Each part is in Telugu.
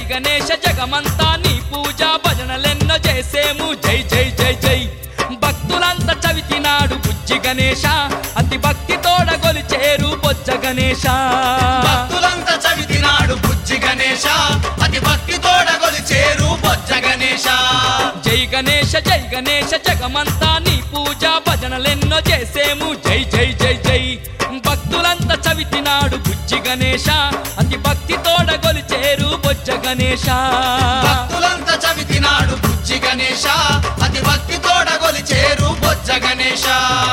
గణేశ జగమంతా నీ పూజ భజనలెన్నో చేసేము జై జై జై జై భక్తులంతా చవితినాడు బుజ్జి గణేశ అతి భక్తి తోడగొలిచేరు బొజ్జ గణేశ భక్తులంతా చవితినాడు బుజ్జి గణేశ అతి భక్తి తోడగొలి చేరు బొజ్జ గణేశ జై గణేశ జై గణేశ జగమంతా నీ పూజ భజనలెన్నో చేసేము జై జై జై జై భక్తులంతా చవితినాడు బుజ్జి గణేశ అతి భక్తి తోడగొలిచేరు బొజ్జ గణేశ భక్తులంతా చవితినాడు బుజ్జి గణేశ అతి భక్తి తోడగొలి చేరు బొజ్జ గణేశ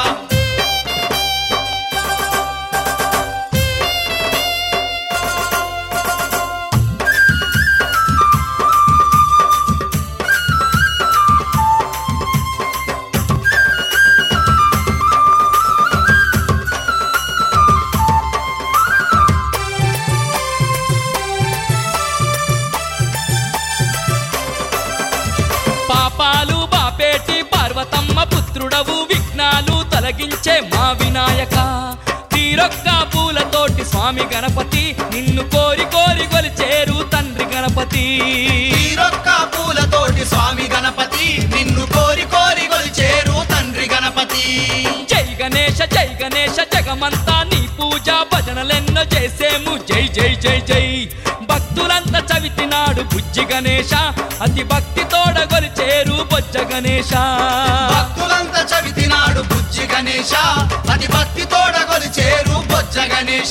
పాపాలు బాపేటి పార్వతమ్మ పుత్రుడవు విఘ్నాలు తొలగించే మా వినాయక తీరొక్క పూలతోటి స్వామి గణపతి నిన్ను కోరి కోరి గొలిచేరు తండ్రి గణపతి తీరొక్క పూలతోటి స్వామి గణపతి నిన్ను కోరి కోరి గొలి చేరు తండ్రి గణపతి జై గణేశ జై గణేశ జగమంతా నీ పూజ భజనలెన్నో చేసేము జై జై జై జై భక్తులంతా చవితినాడు బుజ్జి గణేశ అతి భక్తి తోడగొలిచేరు బొజ్జ గణేశ భక్తులంతా చవితినాడు బుజ్జి గణేశ అతి భక్తి తోడగొలి చేరు బొజ్జ గణేశ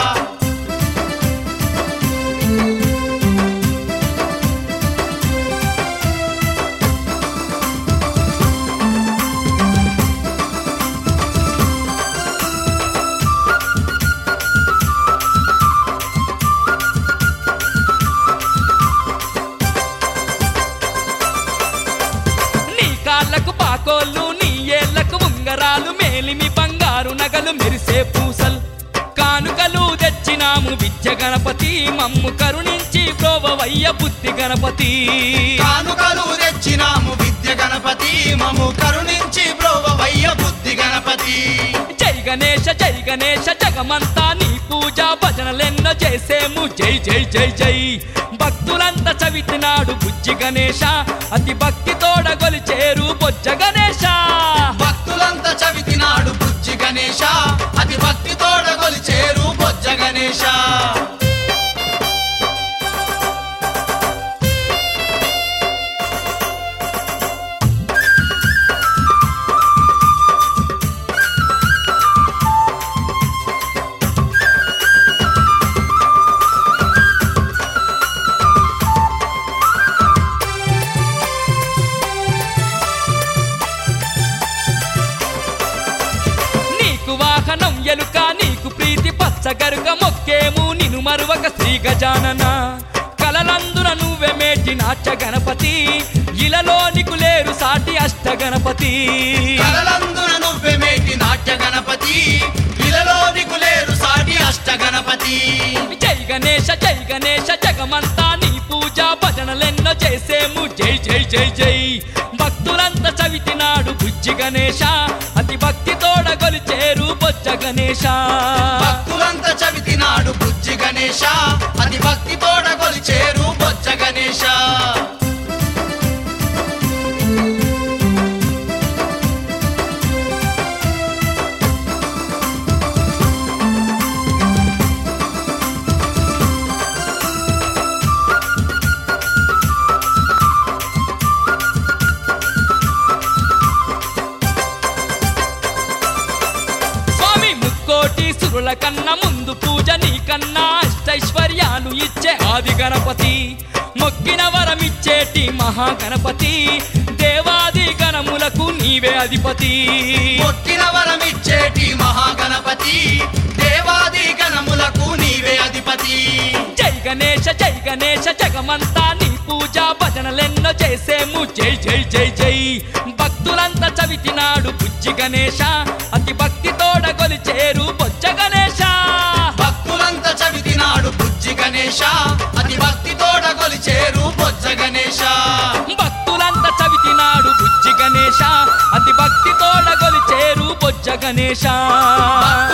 నీ కాళ్ళకు పాకోళ్ళు నీ ఏళ్లకు ఉంగరాలు మేలిమి బంగారు నగలు మెరిసే పూసలు కానుకలు తెచ్చినాము విద్య గణపతి మమ్ము కరుణించి ప్రోవవయ్య బుద్ధి గణపతి కానుకలు తెచ్చినాము విద్య గణపతి మము కరుణించి బ్రోవయ్య బుద్ధి గణపతి జై గణేశ జై గణేశ జగమంతా నీ పూజ భజనలెన్నో చేసేము జై జై జై జై భక్తులంతా చవితినాడు బుజ్జి గణేశ అతి భక్తి తోడగొలిచేరు బొజ్జ గణేశ భక్తులంతా చవితినాడు బుజ్జి గణేశ అతి భక్తి తోడగొలి చేరు బొజ్జ గణేశ నీకు వాహనం ఎలుక నీకు ప్రీతి పచ్చగరుక మొక్కేము నిను మరువక శ్రీ గజానన కలలందున నువ్వే మేటి నాట్య గణపతి ఇలలో నీకు లేరు సాటి అష్ట గణపతి కలలందున నువ్వే మేటి నాట్య గణపతి ఇలలో దిగులేరు సాటి అష్ట గణపతి జై గణేశ జై గణేశ జగమంతా నీ పూజ భజనలెన్నో చేసేము జై జై జై జై భక్తులంతా చవితినాడు బుజ్జి గణేశ అతి భక్తి తోడగొలిచేరు బొజ్జ గణేశ భక్తులంతా చవితినాడు బుజ్జి గణేశ అతి భక్తి తోడగొలి చేరు బొజ్జ గణేశ స్వామి ముక్కోటి సురుల కన్నా ముందు పూజ నీకన్నా అష్టైశ్వర్యాలు ఇచ్చే ఆది గణపతి మొక్కిన వరమిచ్చేటి మహాగణపతి దేవాది గణములకు నీవే అధిపతి కొట్టిన వరమిచ్చేటి మహాగణపతి దేవాది గణములకు నీవే అధిపతి జై గణేశ జై గణేశ జగమంతా నీ పూజ భజనలెన్నో చేసేము జై జై జై జై భక్తులంతా చవితినాడు బుజ్జి గణేశ అతి భక్తి తోడగొలిచేరు బొజ్జ గణేశ భక్తులంతా చవితినాడు బుజ్జి గణేశ అతి భక్తి తోడగొలి చేరు బొజ్జ గణేశ భక్తులంతా చవితినాడు బుజ్జి గణేశ అతి భక్తి తోడగొలిచేరు బొజ్జ గణేశ